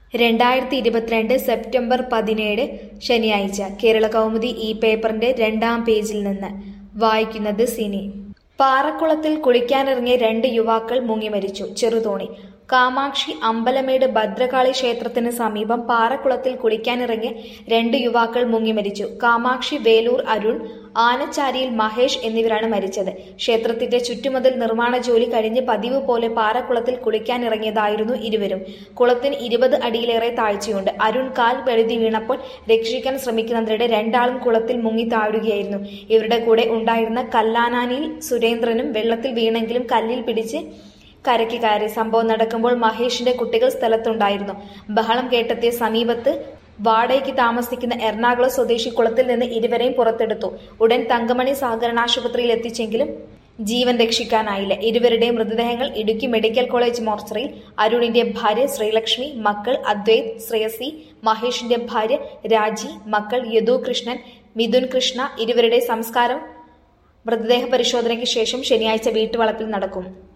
രണ്ടായിരത്തി ഇരുപത്തിരണ്ട് സെപ്റ്റംബർ പതിനേഴ് ശനിയാഴ്ച കേരള കൗമുദി ഈ പേപ്പറിന്റെ രണ്ടാം പേജിൽ നിന്ന് വായിക്കുന്നത് സിനി പാറക്കുളത്തിൽ കുളിക്കാനിറങ്ങിയ രണ്ട് യുവാക്കൾ മുങ്ങിമരിച്ചു ചെറുതോണി കാമാക്ഷി അമ്പലമേട് ഭദ്രകാളി ക്ഷേത്രത്തിന് സമീപം പാറക്കുളത്തിൽ കുളിക്കാനിറങ്ങിയ രണ്ട് യുവാക്കൾ മുങ്ങിമരിച്ചു കാമാക്ഷി വേലൂർ അരുൺ ആനച്ചാരിയിൽ മഹേഷ് എന്നിവരാണ് മരിച്ചത് ക്ഷേത്രത്തിന്റെ ചുറ്റുമതിൽ നിർമ്മാണ ജോലി കഴിഞ്ഞ് പതിവ് പോലെ പാറക്കുളത്തിൽ കുളിക്കാനിറങ്ങിയതായിരുന്നു ഇരുവരും കുളത്തിന് ഇരുപത് അടിയിലേറെ താഴ്ചയുണ്ട് അരുൺ കാൽ വെഴുതി വീണപ്പോൾ രക്ഷിക്കാൻ ശ്രമിക്കുന്നതിനിടെ രണ്ടാളും കുളത്തിൽ മുങ്ങി താഴുകയായിരുന്നു ഇവരുടെ കൂടെ ഉണ്ടായിരുന്ന കല്ലാനാനിൽ സുരേന്ദ്രനും വെള്ളത്തിൽ വീണെങ്കിലും കല്ലിൽ പിടിച്ച് കരയ്ക്ക് കയറി സംഭവം നടക്കുമ്പോൾ മഹേഷിന്റെ കുട്ടികൾ സ്ഥലത്തുണ്ടായിരുന്നു ബഹളം കേട്ടെത്തിയ സമീപത്ത് വാടകയ്ക്ക് താമസിക്കുന്ന എറണാകുളം സ്വദേശി കുളത്തിൽ നിന്ന് ഇരുവരെയും പുറത്തെടുത്തു ഉടൻ തങ്കമണി സഹകരണ ആശുപത്രിയിൽ എത്തിച്ചെങ്കിലും ജീവൻ രക്ഷിക്കാനായില്ല ഇരുവരുടെയും മൃതദേഹങ്ങൾ ഇടുക്കി മെഡിക്കൽ കോളേജ് മോർച്ചറിയിൽ അരുണിന്റെ ഭാര്യ ശ്രീലക്ഷ്മി മക്കൾ അദ്വൈത് ശ്രേയസി മഹേഷിന്റെ ഭാര്യ രാജി മക്കൾ യദു കൃഷ്ണൻ മിഥുൻ കൃഷ്ണ ഇരുവരുടെ സംസ്കാരം മൃതദേഹ പരിശോധനയ്ക്ക് ശേഷം ശനിയാഴ്ച വീട്ടുവളപ്പിൽ നടക്കും